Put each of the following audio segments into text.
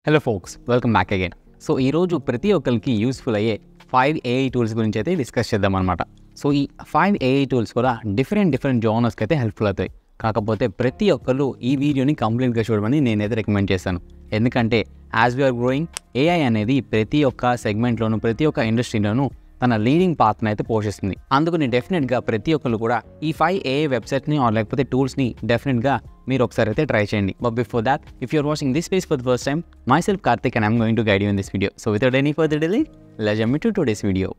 Hello folks welcome back again so ఈరోజు ప్రతి ఒక్కరికి యూస్ఫుల్ అయ్యే ఫైవ్ ఏఐ టూల్స్ గురించి అయితే డిస్కస్ చేద్దాం అనమాట సో ఈ ఫైవ్ ఏఐ టూల్స్ కూడా డిఫరెంట్ డిఫరెంట్ జోనర్స్కి అయితే హెల్ప్ఫుల్ అవుతాయి కాకపోతే ప్రతి ఒక్కరు ఈ వీడియోని కంప్లీట్గా చూడమని నేనైతే రికమెండ్ చేశాను ఎందుకంటే యాజ్ వీఆర్ గ్రోయింగ్ ఏఐ అనేది ప్రతి ఒక్క సెగ్మెంట్లోనూ ప్రతి ఒక్క ఇండస్ట్రీలోనూ తన లీడింగ్ పాత్రను అయితే పోషిస్తుంది అందుకు నేను డెఫినెట్గా ప్రతి ఒక్కరు కూడా ఈ ఫైవ్ ఏ వెబ్సైట్ని ఆర్ లేకపోతే టూల్స్ని డెఫినెట్గా మీరు ఒకసారి అయితే ట్రై చేయండి but before that if you're watching this space for the first time myself Karthik and I'm going to guide you in this video so without any further delay let me to today's video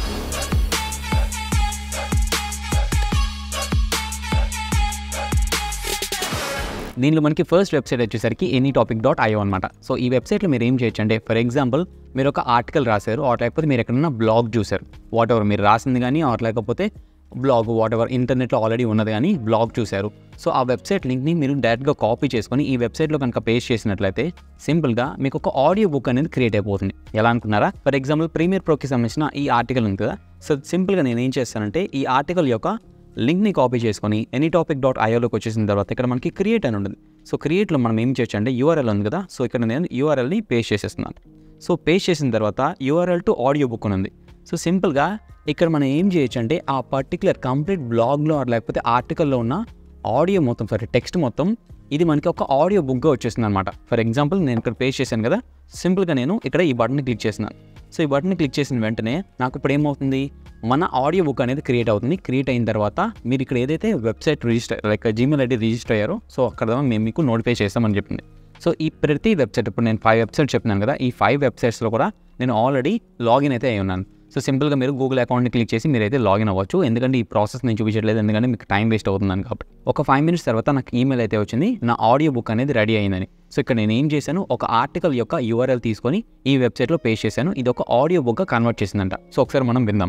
దీనిలో మనకి first website వచ్చేసరికి any topic dot io అనమాట so ఈ వెబ్సైట్లో మీరు ఏం చేయొచ్చు అంటే ఫర్ ఎగ్జాంపుల్ మీరు ఒక ఆర్టికల్ రాశారు ఆర్ లేకపోతే మీరు ఎక్కడన్నా బ్లాగ్ చూసారు వాట్ ఎవర్ మీరు రాసింది కానీ ఆర్ లేకపోతే బ్లాగ్ వాట్ ఎవర్ ఇంటర్నెట్లో ఆల్రెడీ ఉన్నది కానీ బ్లాగ్ చూశారు సో ఆ వెబ్సైట్ లింక్ని మీరు డైరెక్ట్గా కాపీ చేసుకొని ఈ వెబ్సైట్లో కనుక పేస్ట్ చేసినట్లయితే సింపుల్గా మీకు ఒక ఆడియో బుక్ అనేది క్రియేట్ అయిపోతుంది ఎలా అనుకున్నారా ఫర్ ఎగ్జాంపుల్ ప్రీమియర్ ప్రోకి సంబంధించిన ఈ ఆర్టికల్ ఉంది కదా సో సింపుల్గా నేను ఏం చేస్తానంటే ఈ ఆర్టికల్ యొక్క లింక్ని కాపీ చేసుకొని ఎనీ టాపిక్ డాట్ ఐఓలోకి వచ్చేసిన తర్వాత ఇక్కడ మనకి క్రియేట్ అని ఉంటుంది సో క్రియేట్లో మనం ఏం చేయొచ్చు అంటే యూఆర్ఎల్ ఉంది కదా సో ఇక్కడ నేను యూఆర్ఎల్ని పేస్ట్ చేసేస్తున్నాను సో పేస్ట్ చేసిన తర్వాత యూఆర్ఎల్ టు ఆడియో బుక్ అని ఉంది సో సింపుల్గా ఇక్కడ మనం ఏం చేయొచ్చు అంటే ఆ పర్టికులర్ కంప్లీట్ బ్లాగ్లో లేకపోతే ఆర్టికల్లో ఉన్న ఆడియో మొత్తం సారీ టెక్స్ట్ మొత్తం ఇది మనకి ఒక ఆడియో బుక్గా వచ్చేస్తుంది అనమాట ఫర్ ఎగ్జాంపుల్ నేను ఇక్కడ పేస్ట్ చేశాను కదా సింపుల్గా నేను ఇక్కడ ఈ బటన్ క్లిక్ చేస్తున్నాను సో ఈ బటన్ క్లిక్ చేసిన వెంటనే నాకు ఇప్పుడు ఏమవుతుంది మన ఆడియో బుక్ అనేది క్రియేట్ అవుతుంది క్రియేట్ అయిన తర్వాత మీరు ఇక్కడ ఏదైతే website register like Gmail ID register అయ్యారో సో అక్కడ మేము మీకు నోటిఫై చేస్తామని చెప్పింది సో ఈ ప్రతి వెబ్సైట్ ఇప్పుడు నేను ఫైవ్ వెబ్సైట్స్ చెప్పినాను కదా ఈ ఫైవ్ వెబ్సైట్స్లో కూడా నేను ఆల్రెడీ లాగిన్ అయితే అయి ఉన్నాను సో సింపుల్గా మీరు గూగుల్ అకౌంట్ని క్లిక్ చేసి మీరైతే లాగిన్ అవ్వచ్చు ఎందుకంటే ఈ ప్రాసెస్ నేను చూపించట్లేదు ఎందుకంటే మీకు టైం వేస్ట్ అవుతుందని కాబట్టి ఒక ఫైవ్ మినిట్స్ తర్వాత నాకు ఈమెయిల్ అయితే వచ్చింది నా ఆడియో బుక్ అనేది రెడీ అయిందని సో ఇక్కడ నేను ఏం చేశాను ఒక ఆర్టికల్ యొక్క యూఆర్ఎల్ తీసుకొని ఈ వెబ్సైట్లో పేస్ట్ చేశాను ఇది ఒక ఆడియో బుక్గా కన్వర్ట్ చేసిందంట సో ఒకసారి మనం విందాం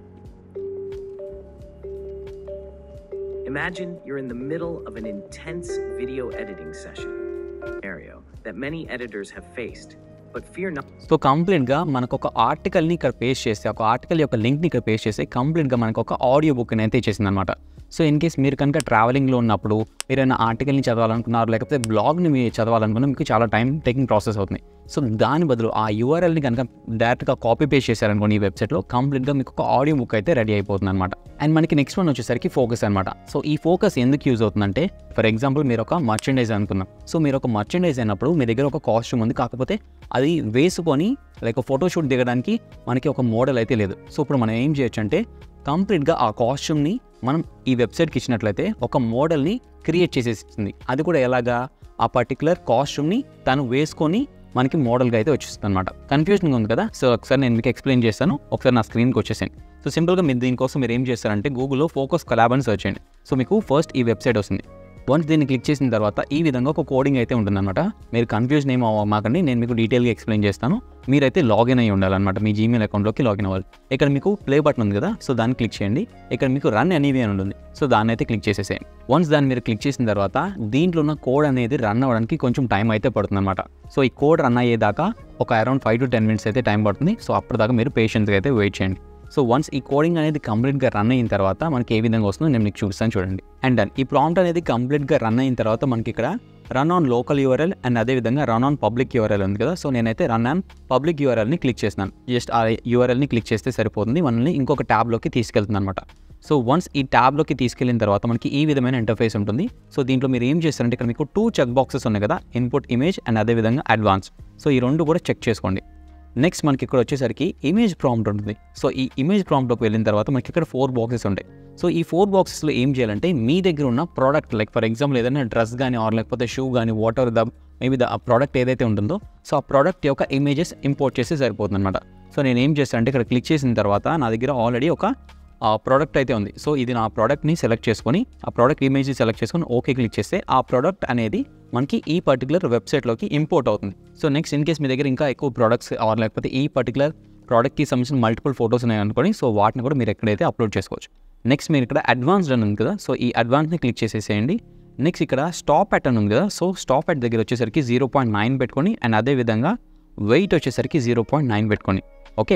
Imagine you're in the middle of an intense video editing session scenario that many editors have faced. But fear not, so కంప్లీట్గా మనకు ఒక ఆర్టికల్ని ఇక్కడ పేస్ట్ చేస్తే ఒక ఆర్టికల్ యొక్క లింక్ని ఇక్కడ పేస్ట్ చేస్తే కంప్లీట్గా మనకు ఒక ఆడియో బుక్ని అయితే ఇచ్చేసింది అనమాట సో ఇన్ కేస్ మీరు కనుక ట్రావెలింగ్లో ఉన్నప్పుడు ఏదైనా ఆర్టికల్ని చదవాలనుకున్నారు లేకపోతే బ్లాగ్ని మీరు చదవాలనుకున్నా మీకు చాలా టైం టేకింగ్ ప్రాసెస్ అవుతుంది సో దాని బదులు ఆ యూఆర్ఎల్ని కనుక డైరెక్ట్గా కాపీ పేస్ట్ చేశారనుకోండి ఈ వెబ్సైట్లో కంప్లీట్గా మీకు ఒక ఆడియో బుక్ అయితే రెడీ అయిపోతుంది అనమాట అండ్ మనకి నెక్స్ట్ వన్ వచ్చేసరికి ఫోకస్ అనమాట సో ఈ ఫోకస్ ఎందుకు యూజ్ అవుతుందంటే ఫర్ ఎగ్జాంపుల్ మీరు ఒక మర్చెండైజ్ అనుకున్నాం సో మీరు ఒక మర్చెండైజ్ అయినప్పుడు మీ దగ్గర ఒక కాస్ట్యూమ్ ఉంది కాకపోతే అది వేసుకొని లైక్ ఫోటోషూట్ దిగడానికి మనకి ఒక మోడల్ అయితే లేదు సో ఇప్పుడు మనం ఏం చేయొచ్చు అంటే కంప్లీట్గా ఆ కాస్ట్యూమ్ని మనం ఈ వెబ్సైట్కి ఇచ్చినట్లయితే ఒక మోడల్ని క్రియేట్ చేసేస్తుంది అది కూడా ఎలాగా ఆ పర్టికులర్ కాస్ట్యూమ్ని తను వేసుకొని మనకి మోడల్గా అయితే వచ్చేస్తుంది అనమాట కన్ఫ్యూజన్గా ఉంది కదా సో ఒకసారి నేను మీకు ఎక్స్ప్లెయిన్ చేస్తాను ఒకసారి నా స్క్రీన్కి వచ్చేసాను సో సింపుల్గా మీరు దీనికోసం మీరు ఏం చేస్తారంటే గూగుల్లో ఫోకస్ కలాబ్ అని సెర్చ్ చేయండి సో మీకు ఫస్ట్ ఈ వెబ్సైట్ వస్తుంది వన్స్ దీన్ని క్లిక్ చేసిన తర్వాత ఈ విధంగా ఒక కోడింగ్ అయితే ఉంటుందన్నమాట మీరు కన్ఫ్యూజన్ ఏమో మాకండి నేను మీకు డీటెయిల్గా ఎక్స్ప్లెయిన్ చేస్తాను మీరైతే లాగిన్ అయ్యి ఉండాలన్నమాట మీ జీమెయిల్ అకౌంట్లోకి లాగిన్ అవ్వాలి ఇక్కడ మీకు ప్లే బటన్ ఉంది కదా సో దాన్ని క్లిక్ చేయండి ఇక్కడ మీకు రన్ ఎనీవే అని ఉంటుంది సో దాన్ని అయితే క్లిక్ చేసేసేయండి వన్స్ దాన్ని మీరు క్లిక్ చేసిన తర్వాత దీంట్లో ఉన్న కోడ్ అనేది రన్ అవ్వడానికి కొంచెం టైం అయితే పడుతుంది అనమాట సో ఈ కోడ్ రన్ అయ్యేదాకా ఒక around five to ten minutes అయితే టైం పడుతుంది సో అప్పటిదాకా మీరు పేషెంట్గా అయితే వెయిట్ చేయండి సో వన్స్ ఈ కోడింగ్ అనేది కంప్లీట్గా రన్ అయిన తర్వాత మనకి ఏ విధంగా వస్తుందో నేను మీకు చూపిస్తాను చూడండి అండ్ డన్ ఈ ప్రాంప్ట్ అనేది కంప్లీట్గా రన్ అయిన తర్వాత మనకి ఇక్కడ run on local URL and అదేవిధంగా రన్ ఆన్ పబ్లిక్ యూఆర్ఎల్ ఉంది కదా సో నేనైతే రన్ ఆన్ పబ్లిక్ యూఆర్ఎల్ని క్లిక్ చేస్తున్నాను జస్ట్ ఆ యూఆర్ఎల్ని క్లిక్ చేస్తే సరిపోతుంది మనల్ని ఇంకొక ట్యాబ్లోకి తీసుకెళ్తుంది అనమాట సో వన్స్ ఈ ట్యాబ్లోకి తీసుకెళ్ళిన తర్వాత మనకి ఈ విధమైన ఇంటర్ఫేస్ ఉంటుంది సో దీంట్లో మీరు ఏం చేస్తారంటే ఇక్కడ మీకు టూ చెక్ బాక్సెస్ ఉన్నాయి కదా ఇన్పుట్ ఇమేజ్ అండ్ అదేవిధంగా అడ్వాన్స్ సో ఈ రెండు కూడా చెక్ చేసుకోండి నెక్స్ట్ మనకి ఇక్కడ వచ్చేసరికి ఇమేజ్ ప్రాంప్ట్ ఉంటుంది సో ఈ ఇమేజ్ ప్రాంప్ట్లోకి వెళ్ళిన తర్వాత మనకి ఇక్కడ ఫోర్ బాక్సెస్ ఉంటాయి సో ఈ ఫోర్ బాక్సెస్లో ఏం చేయాలంటే మీ దగ్గర ఉన్న ప్రోడక్ట్ లైక్ ఫర్ ఎగ్జాంపుల్ ఏదైనా డ్రెస్ కానీ ఆర్ లేకపోతే షూ కానీ whatever the maybe the product ఏదైతే ఉంటుందో సో ఆ ప్రోడక్ట్ యొక్క ఇమేజెస్ ఇంపోర్ట్ చేస్తే సరిపోతుంది అనమాట సో నేను ఏం చేస్తానంటే ఇక్కడ క్లిక్ చేసిన తర్వాత నా దగ్గర ఆల్రెడీ ఒక ప్రోడక్ట్ అయితే ఉంది సో ఇది నా ప్రోడక్ట్ని సెలెక్ట్ చేసుకొని ఆ ప్రోడక్ట్ ఇమేజ్ని సెలెక్ట్ చేసుకొని ఓకే క్లిక్ చేస్తే ఆ ప్రోడక్ట్ అనేది మనకి ఈ పర్టికులర్ వెబ్సైట్లోకి ఇంపోర్ట్ అవుతుంది సో నెక్స్ట్ ఇన్ కేస్ మీ దగ్గర ఇంకా ఎక్కువ ప్రోడక్ట్స్ ఆర్ లేకపోతే ఈ పర్టికులర్ ప్రోడక్ట్కి సంబంధించిన మల్టిపుల్ ఫోటోస్ ఉన్నాయి అనుకోండి సో వాటిని కూడా మీరు ఎక్కడైతే అప్లోడ్ చేసుకోవచ్చు నెక్స్ట్ మీరు ఇక్కడ అడ్వాన్స్డ్ అని ఉంది కదా సో ఈ అడ్వాన్స్ని క్లిక్ చేసేసేయండి నెక్స్ట్ ఇక్కడ స్టాప్ అట్ అని ఉంది కదా సో స్టాప్ అట్ దగ్గర వచ్చేసరికి జీరో పాయింట్ నైన్ పెట్టుకొని అండ్ అదే విధంగా వెయిట్ వచ్చేసరికి జీరో పాయింట్ నైన్ పెట్టుకొని ఓకే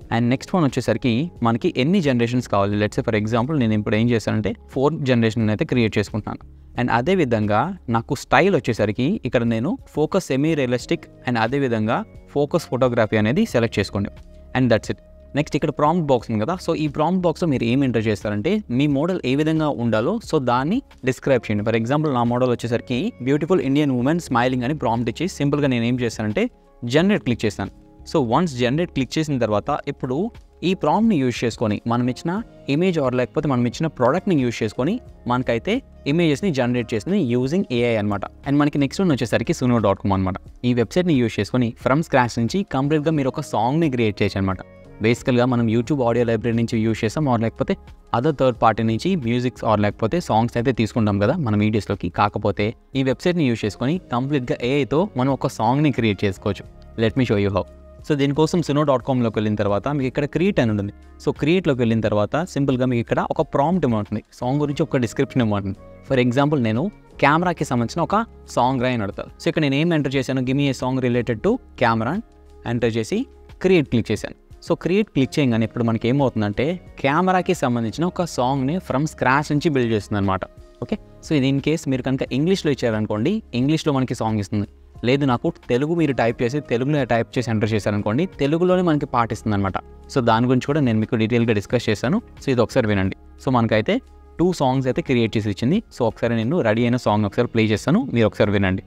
అండ్ నెక్స్ట్ వన్ వచ్చేసరికి మనకి ఎన్ని జనరేషన్స్ కావాలి లెట్స్ ఫర్ ఎగ్జాంపుల్ నేను ఇప్పుడు ఏం చేశానంటే ఫోర్త్ జనరేషన్ అయితే క్రియేట్ చేసుకుంటున్నాను అండ్ అదేవిధంగా నాకు స్టైల్ వచ్చేసరికి ఇక్కడ నేను ఫోకస్ సెమీ రియలిస్టిక్ అండ్ అదేవిధంగా ఫోకస్ ఫోటోగ్రఫీ అనేది సెలెక్ట్ చేసుకోండి అండ్ దట్స్ ఇట్ నెక్స్ట్ ఇక్కడ ప్రాంప్ట్ బాక్స్ ఉంది కదా సో ఈ ప్రాంప్ట్ బాక్స్లో మీరు ఏం ఎంటర్ చేస్తారంటే మీ మోడల్ ఏ విధంగా ఉండాలో సో దాన్ని డిస్క్రైబ్ చేయండి ఫర్ ఎగ్జాంపుల్ నా మోడల్ వచ్చేసరికి బ్యూటిఫుల్ ఇండియన్ ఉమెన్ స్మైలింగ్ అని ప్రాంప్ట్ ఇచ్చి సింపుల్గా నేను ఏం చేస్తానంటే జనరేట్ క్లిక్ చేస్తాను సో వన్స్ జనరేట్ క్లిక్ చేసిన తర్వాత ఇప్పుడు ఈ ప్రాంప్ట్ని యూజ్ చేసుకొని మనం ఇచ్చిన ఇమేజ్ ఆర్ లేకపోతే మనం ఇచ్చిన ప్రోడక్ట్ని యూజ్ చేసుకొని మనకైతే ఇమేజెస్ని జనరేట్ చేసింది యూజింగ్ ఏఐ అనమాట అండ్ మనకి నెక్స్ట్ వన్ వచ్చేసరికి సునో డాట్ కామ్ అనమాట ఈ వెబ్సైట్ని యూజ్ చేసుకొని ఫ్రమ్ స్క్రాచ్ నుంచి కంప్లీట్గా మీరు ఒక సాంగ్ని క్రియేట్ చేయొచ్చు అనమాట బేసికల్గా మనం యూట్యూబ్ ఆడియో లైబ్రరీ నుంచి యూజ్ చేస్తాం ఆర్ లేకపోతే అదర్ థర్డ్ పార్టీ నుంచి మ్యూజిక్స్ ఆర్ లేకపోతే సాంగ్స్ అయితే తీసుకుంటాం కదా మన వీడియోస్లోకి కాకపోతే ఈ వెబ్సైట్ని యూజ్ చేసుకొని కంప్లీట్గా ఏఐతో మనం ఒక సాంగ్ని క్రియేట్ చేసుకోవచ్చు let me show you how so దీనికోసం సినో డాట్ కామ్లోకి వెళ్ళిన తర్వాత మీకు ఇక్కడ క్రియేట్ అని ఉంటుంది సో క్రియేట్లోకి వెళ్ళిన తర్వాత సింపుల్గా మీకు ఇక్కడ ఒక ప్రాంప్ట్ ఇవ్వమంటుంది సాంగ్ గురించి ఒక డిస్క్రిప్షన్ ఇవ్వమంటుంది ఫర్ ఎగ్జాంపుల్ నేను కెమెరాకి సంబంధించిన ఒక సాంగ్ రాయని అడతాను సో ఇక్కడ నేను ఏం ఎంటర్ చేశాను gimme a song related to camera enter చేసి క్రియేట్ క్లిక్ చేశాను సో క్రియేట్ క్లిక్ చేయగానే ఇప్పుడు మనకి ఏమవుతుందంటే కెమెరాకి సంబంధించిన ఒక సాంగ్ని ఫ్రమ్ స్క్రాచ్ నుంచి బిల్డ్ చేస్తుంది అనమాట ఓకే సో ఇది ఇన్ కేస్ మీరు కనుక ఇంగ్లీష్లో ఇచ్చారనుకోండి ఇంగ్లీష్లో మనకి సాంగ్ ఇస్తుంది లేదు నాకు తెలుగు మీరు టైప్ చేసి తెలుగులో టైప్ చేసి ఎంటర్ చేశారనుకోండి తెలుగులోనే మనకి పాట ఇస్తుంది అనమాట సో దాని గురించి కూడా నేను మీకు డీటెయిల్గా డిస్కస్ చేశాను సో ఇది ఒకసారి వినండి సో మనకైతే టూ సాంగ్స్ అయితే క్రియేట్ చేసి ఇచ్చింది సో ఒకసారి నేను రెడీ అయిన సాంగ్ ఒకసారి ప్లే చేస్తాను మీరు ఒకసారి వినండి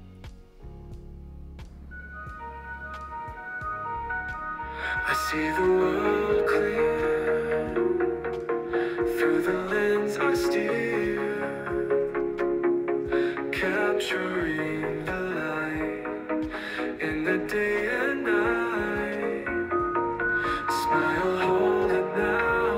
I see the world clear through the lens I steer, capturing the light in the day and night. Smile, hold it now,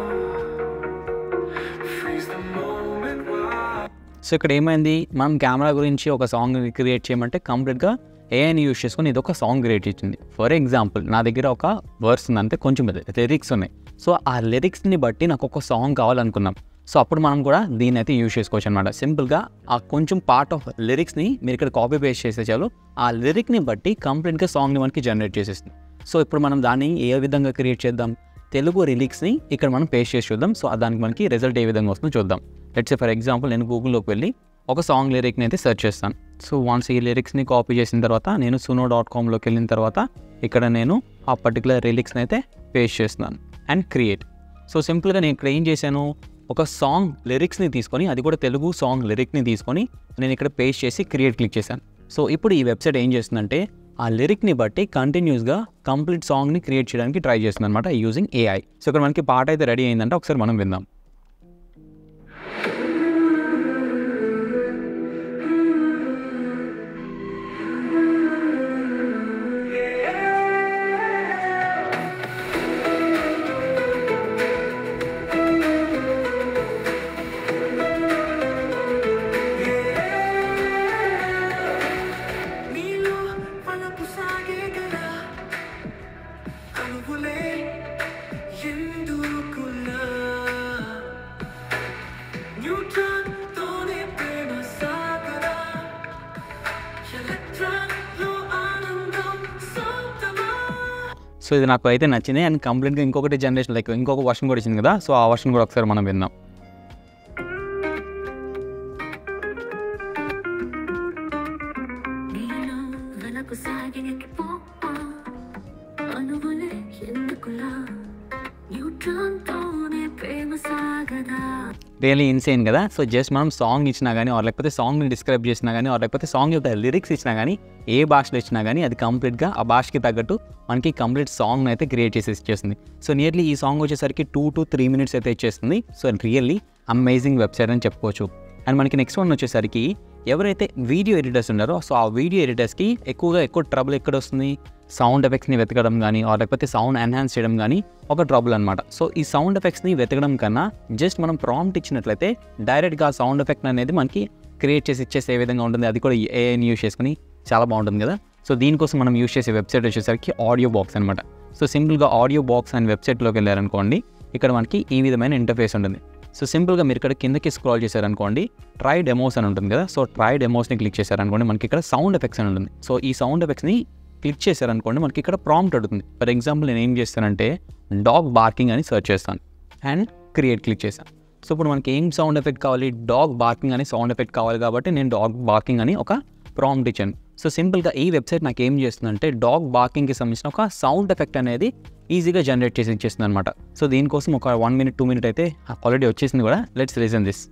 freeze the moment while. So ఇక్కడ ఏమైంది మనం కెమెరా గురించి ఒక సాంగ్ క్రియేట్ చేయమంటే కంప్లీట్గా ఏఐని యూస్ చేసుకొని ఇది ఒక సాంగ్ క్రియేట్ ఇచ్చింది ఫర్ ఎగ్జాంపుల్ నా దగ్గర ఒక వర్స్ ఉందంటే కొంచెం లిరిక్స్ ఉన్నాయి సో ఆ లిరిక్స్ని బట్టి నాకు ఒక సాంగ్ కావాలనుకున్నాం సో అప్పుడు మనం కూడా దీన్ని అయితే యూస్ చేసుకోవచ్చు అనమాట సింపుల్గా ఆ కొంచెం పార్ట్ ఆఫ్ లిరిక్స్ని మీరు ఇక్కడ కాపీ పేస్ట్ చేసే చాలు ఆ లిరిక్ని బట్టి కంప్లీట్గా సాంగ్ని మనకి జనరేట్ చేసేస్తుంది సో ఇప్పుడు మనం దాన్ని ఏ విధంగా క్రియేట్ చేద్దాం తెలుగు రిలిక్స్ని ఇక్కడ మనం పేస్ట్ చేసి చూద్దాం సో దానికి మనకి రిజల్ట్ ఏ విధంగా వస్తుందో చూద్దాం లెట్స్ ఫర్ ఎగ్జాంపుల్ నేను గూగుల్లోకి వెళ్ళి ఒక సాంగ్ లిరిక్ని అయితే సెర్చ్ చేస్తాను సో వన్స్ ఈ లిరిక్స్ని కాపీ చేసిన తర్వాత నేను సునో డాట్ కామ్లోకి వెళ్ళిన తర్వాత ఇక్కడ నేను ఆ పర్టికులర్ రిలిక్స్ని అయితే పేస్ట్ చేస్తున్నాను అండ్ క్రియేట్ సో సింపుల్గా నేను ఇక్కడ ఏం చేశాను ఒక సాంగ్ లిరిక్స్ని తీసుకొని అది కూడా తెలుగు సాంగ్ లిరిక్ని తీసుకొని నేను ఇక్కడ పేస్ట్ చేసి క్రియేట్ క్లిక్ చేశాను సో ఇప్పుడు ఈ వెబ్సైట్ ఏం చేస్తుందంటే ఆ లిరిక్ని బట్టి కంటిన్యూస్గా కంప్లీట్ సాంగ్ని క్రియేట్ చేయడానికి ట్రై చేస్తుంది అనమాట యూజింగ్ ఏఐ సో ఇక్కడ మనకి పాట అయితే రెడీ అయిందంటే ఒకసారి మనం విందాం నీలో వలపు సాగేగలా కనువులే ఎందుకులా న్యూట్రాన్ తోనే ప్రేమ సాగరా ఎలక్ట్రాన్ లో ఆనందం సొంతమా సో ఇది నాకు అయితే నచ్చింది అండ్ కంప్లీట్గా ఇంకొకటి జనరేషన్ లైక్ ఇంకొక వర్షన్ కూడా ఇచ్చింది కదా సో ఆ వర్షన్ కూడా ఒకసారి మనం విందాం నీలో వెనకు సాగినకి పో అనువులే ఎందుకులా న్యూట్రాన్ తోనే ప్రేమ సాగదా రియల్లీ ఇన్సేన్ కదా సో జస్ట్ మనం సాంగ్ ఇచ్చినా కానీ ఆర్ లేకపోతే సాంగ్ని డిస్క్రైబ్ చేసినా కానీ ఆర్ లేకపోతే సాంగ్ యొక్క లిరిక్స్ ఇచ్చినా కానీ ఏ భాషలో ఇచ్చినా కానీ అది కంప్లీట్గా ఆ భాషకి తగ్గట్టు మనకి కంప్లీట్ సాంగ్ని అయితే క్రియేట్ చేసి ఇచ్చేస్తుంది సో నియర్లీ ఈ సాంగ్ వచ్చేసరికి టూ టు త్రీ మినిట్స్ అయితే ఇచ్చేస్తుంది సో రియల్లీ అమేజింగ్ వెబ్సైట్ అని చెప్పుకోవచ్చు అండ్ మనకి నెక్స్ట్ వన్ వచ్చేసరికి ఎవరైతే వీడియో ఎడిటర్స్ ఉన్నారో సో ఆ వీడియో ఎడిటర్స్కి ఎక్కువగా ఎక్కువ ట్రబుల్ ఎక్కడ వస్తుంది సౌండ్ ఎఫెక్ట్స్ని వెతకడం కానీ ఆర్ లేకపోతే సౌండ్ ఎన్హాన్స్ చేయడం కానీ ఒక ట్రబుల్ అనమాట సో ఈ సౌండ్ ఎఫెక్ట్స్ని వెతకడం కన్నా జస్ట్ మనం ప్రాంప్ట్ ఇచ్చినట్లయితే డైరెక్ట్గా ఆ సౌండ్ ఎఫెక్ట్ అనేది మనకి క్రియేట్ చేసి ఇచ్చేసి ఏ విధంగా ఉంటుంది అది కూడా ఏఐని యూస్ చేసుకుని చాలా బాగుంటుంది కదా సో దీనికోసం మనం యూస్ చేసే వెబ్సైట్ వచ్చేసరికి ఆడియో బాక్స్ అనమాట సో సింపుల్గా ఆడియో బాక్స్ అండ్ వెబ్సైట్లోకి వెళ్ళారనుకోండి ఇక్కడ మనకి ఈ విధమైన ఇంటర్ఫేస్ ఉంటుంది సో సింపుల్గా మీరు ఇక్కడ కిందకి స్క్రాల్ చేశారనుకోండి ట్రై డెమోస్ అని ఉంటుంది కదా సో ట్రై డెమోస్ని క్లిక్ చేశారనుకోండి మనకి ఇక్కడ సౌండ్ ఎఫెక్ట్స్ అని ఉంటుంది సో ఈ సౌండ్ ఎఫెక్ట్స్ని క్లిక్ చేశారనుకోండి మనకి ఇక్కడ ప్రాంప్ట్ అడుగుతుంది ఫర్ ఎగ్జాంపుల్ నేను ఏం చేస్తానంటే డాగ్ బార్కింగ్ అని సెర్చ్ చేస్తాను అండ్ క్రియేట్ క్లిక్ చేశాను సో ఇప్పుడు మనకి ఏం సౌండ్ ఎఫెక్ట్ కావాలి డాగ్ బార్కింగ్ అని సౌండ్ ఎఫెక్ట్ కావాలి కాబట్టి నేను డాగ్ బార్కింగ్ అని ఒక ప్రాంప్ట్ ఇచ్చాను సో సింపుల్గా ఈ వెబ్సైట్ నాకు ఏం చేస్తుందంటే డాగ్ బార్కింగ్కి సంబంధించిన ఒక సౌండ్ ఎఫెక్ట్ అనేది ఈజీగా జనరేట్ చేసి ఇచ్చేస్తుంది అనమాట సో దీనికోసం ఒక వన్ మినిట్ టూ మినిట్ అయితే ఆల్రెడీ వచ్చేసింది కూడా లెట్స్ రీజన్ దిస్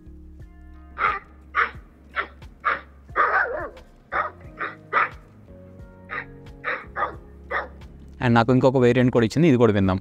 అండ్ నాకు ఇంకొక వేరియంట్ కూడా ఇచ్చింది ఇది కూడా విందాం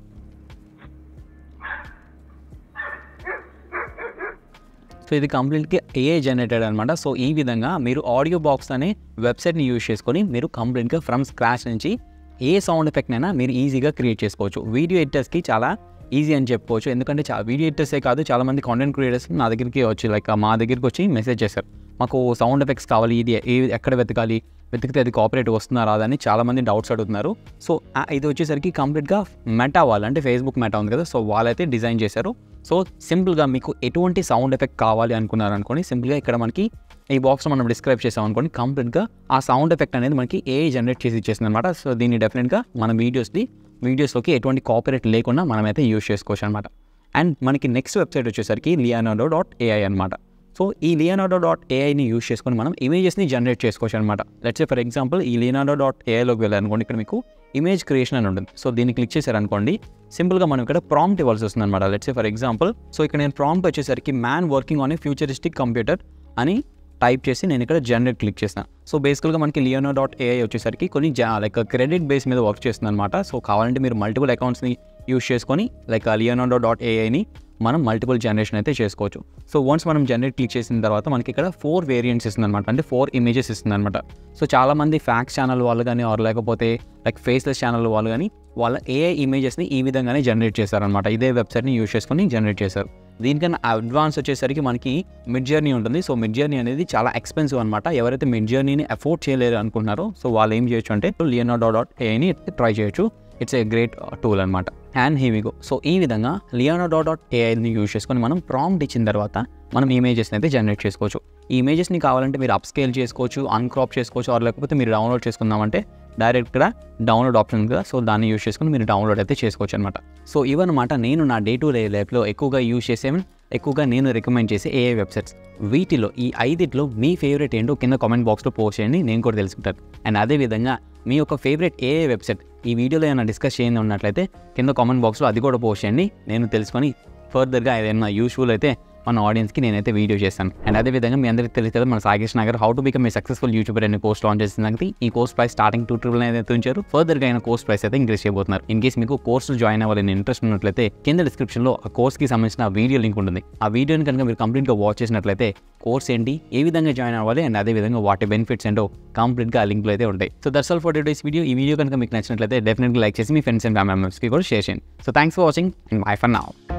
సో ఇది కంప్లీట్గా ఏఐ జనరేటెడ్ అనమాట సో ఈ విధంగా మీరు ఆడియో బాక్స్ అనే వెబ్సైట్ని యూజ్ చేసుకొని మీరు కంప్లీట్గా ఫ్రమ్ స్క్రాచ్ నుంచి ఏ సౌండ్ ఎఫెక్ట్ అయినా మీరు ఈజీగా క్రియేట్ చేసుకోవచ్చు వీడియో ఎడిటర్స్కి చాలా ఈజీ అని చెప్పుకోవచ్చు ఎందుకంటే చా వీడియో ఎడిటర్సే కాదు చాలామంది కాంటెంట్ క్రియేటర్స్ నా దగ్గరికి వచ్చి లైక్ మా దగ్గరికి వచ్చి మెసేజ్ చేశారు మాకు సౌండ్ ఎఫెక్ట్స్ కావాలి ఇది ఏ- ఎక్కడ వెతకాలి వెతికితే అది కాపరేట్ వస్తుందా రాదా అని చాలామంది డౌట్స్ అడుగుతున్నారు సో ఆ- ఇది వచ్చేసరికి కంప్లీట్గా మెటా వాళ్ళు అంటే ఫేస్బుక్ మెటా ఉంది కదా సో వాళ్ళైతే డిజైన్ చేశారు సో సింపుల్గా మీకు ఎటువంటి సౌండ్ ఎఫెక్ట్ కావాలి అనుకున్నారు అనుకోండి సింపుల్గా ఇక్కడ మనకి ఈ బాక్స్లో మనం డిస్క్రైబ్ చేసాం అనుకోండి కంప్లీట్గా ఆ సౌండ్ ఎఫెక్ట్ అనేది మనకి ఏ జనరేట్ చేసి ఇచ్చేసింది అనమాట సో దీన్ని డెఫినెట్గా మన వీడియోస్ని వీడియోస్లోకి ఎటువంటి కాపరేట్ లేకుండా మనమైతే యూస్ చేసుకోవచ్చు అనమాట అండ్ మనకి నెక్స్ట్ వెబ్సైట్ వచ్చేసరికి లియానాడో డాట్ ఏఐ అనమాట సో ఈ లియనాడో డాట్ ఏఐని యూస్ చేసుకొని మనం ఇమేజెస్ని జనరేట్ చేసుకోవచ్చు అనమాట లెట్స్ ఫర్ ఎగ్జాంపుల్ ఈ లియనాడో డాట్ ఏఐలోకి వెళ్ళాలనుకోండి ఇక్కడ మీకు ఇమేజ్ క్రియేషన్ అని ఉంటుంది సో దీన్ని క్లిక్ చేశారనుకోండి సింపుల్గా మనం ఇక్కడ ప్రాంప్ట్ ఇవ్వాల్సి వస్తుంది అనమాట లెట్స్ ఫర్ ఎగ్జాంపుల్ సో ఇక్కడ నేను ప్రాంప్ట్ వచ్చేసరికి man working on a futuristic computer అని టైప్ చేసి నేను ఇక్కడ జనరేట్ క్లిక్ చేస్తాను సో బేసికల్గా మనకి లియోనో డాట్ ఏఐ వచ్చేసరికి కొన్ని జా లైక్ క్రెడిట్ బేస్ మీద వర్క్ చేస్తుంది అనమాట సో కావాలంటే మీరు మల్టిపుల్ అకౌంట్స్ని యూస్ చేసుకొని లైక్ లియోనో డాట్ ఏఐని మనం మల్టిపుల్ జనరేషన్ అయితే చేసుకోవచ్చు సో వన్స్ మనం జనరేట్ క్లిక్ చేసిన తర్వాత మనకి ఇక్కడ ఫోర్ వేరియంట్స్ ఇస్తుంది అనమాట అంటే ఫోర్ ఇమేజెస్ ఇస్తుంది అనమాట సో చాలామంది ఫ్యాక్స్ ఛానల్ వాళ్ళు కానీ ఆర్ లేకపోతే లైక్ ఫేస్లెస్ ఛానల్ వాళ్ళు కానీ వాళ్ళ ఏఐ ఇమేజెస్ని ఈ విధంగానే జనరేట్ చేశారనమాట ఇదే వెబ్సైట్ని యూస్ చేసుకొని జనరేట్ చేశారు దీనికన్నా అడ్వాన్స్ వచ్చేసరికి మనకి మిడ్ జర్నీ ఉంటుంది సో మిడ్ జర్నీ అనేది చాలా ఎక్స్పెన్సివ్ అనమాట ఎవరైతే మిడ్ జర్నీని అఫోర్డ్ చేయలేరు అనుకుంటున్నారో సో వాళ్ళు ఏం చేయొచ్చు అంటే లియోనాడో డాట్ ఏఐని ట్రై చేయొచ్చు ఇట్స్ ఏ గ్రేట్ టూల్ అనమాట అండ్ హీవిగో సో ఈ విధంగా లియోనాడో డాట్ ఏఐని యూస్ చేసుకొని మనం ప్రాంప్ట్ ఇచ్చిన తర్వాత మనం ఇమేజెస్ని అయితే జనరేట్ చేసుకోవచ్చు ఈ ఇమేజెస్ని కావాలంటే మీరు అప్ స్కేల్ చేసుకోవచ్చు అన్క్రాప్ చేసుకోవచ్చు ఆర్ లేకపోతే మీరు డౌన్లోడ్ చేసుకుందామంటే డైరెక్ట్గా డౌన్లోడ్ ఆప్షన్ ఉంది కదా సో దాన్ని యూస్ చేసుకుని మీరు డౌన్లోడ్ అయితే చేసుకోవచ్చు అనమాట సో ఇవన్నమాట నేను నా డే టు డే లైఫ్లో ఎక్కువగా యూస్ చేసే ఎక్కువగా నేను రికమెండ్ చేసే ఏఐ వెబ్సైట్స్ వీటిలో ఈ ఐదిట్లో మీ ఫేవరెట్ ఏంటో కింద కామెంట్ బాక్స్లో పోస్ట్ చేయండి నేను కూడా తెలుసుకుంటాను అండ్ అదేవిధంగా మీ యొక్క ఫేవరెట్ ఏఐ వెబ్సైట్ ఈ వీడియోలో ఏమైనా డిస్కస్ చేయండి ఉన్నట్లయితే కింద కామెంట్ బాక్స్లో అది కూడా పోస్ట్ చేయండి నేను తెలుసుకొని ఫర్దర్గా ఏదైనా యూస్ఫుల్ అయితే మన ఆడియన్స్కి నేనైతే వీడియో చేస్తాను అండ్ అదేవిధంగా మీ అందరికీ తెలియదు కదా మన సాగేష్ Nagar how to become a successful YouTuber అనే కోర్స్ లాంచ్ చేసిన సంగతి ఈ course price starting two triple అయితే ఉంచారు ఫర్దర్గా అయిన కోర్స్ ప్రైస్ అయితే ఇంక్రీస్ చేయబోతున్నారు ఇన్ కేస్ మీకు కోర్సులు జాయిన్ అవ్వాలని ఇంట్రెస్ట్ ఉన్నట్లయితే కింద డిస్క్రిప్షన్లో ఆ కోర్స్కి సంబంధించిన వీడియో లింక్ ఉంటుంది ఆ వీడియోని కనుక మీరు కంప్లీట్గా వాచ్ చేసినట్లయితే కోర్స్ ఏంటి ఏ విధంగా జాయిన్ అవ్వాలి అండ్ అదే విధంగా వాటి బెనిఫిట్స్ ఏంటో కంప్లీట్గా ఆ లింక్లో అయితే ఉంటాయి so that's all for today's video ఈ వీడియో కనుక మీకు నచ్చినట్లయితే డెఫినెట్గా లైక్ చేసి మీ ఫ్రెండ్స్ అండ్ ఫ్యామిలీ మెంబర్స్కి కూడా షేర్ చేయండి so thanks for watching and bye for now